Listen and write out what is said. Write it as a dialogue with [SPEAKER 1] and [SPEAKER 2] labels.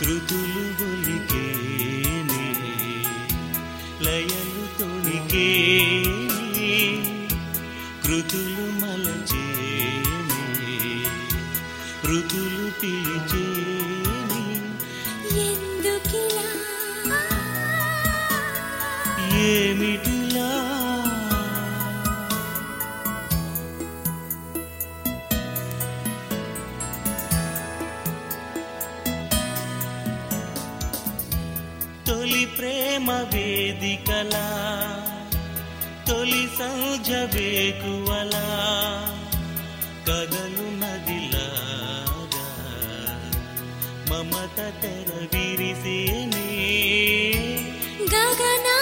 [SPEAKER 1] శృతులు ఒలికేనే లయలు తొణికేనే కృతులు మలచేనే ఋతులు పిలిచేనే
[SPEAKER 2] ఎందుకిలా
[SPEAKER 1] ఏమిటిలా తొలి ప్రేమ వేదికలా తొలి సంజ వేకువలా కదలు నదిలాగా మమత తెర విరిసేనే
[SPEAKER 2] గగన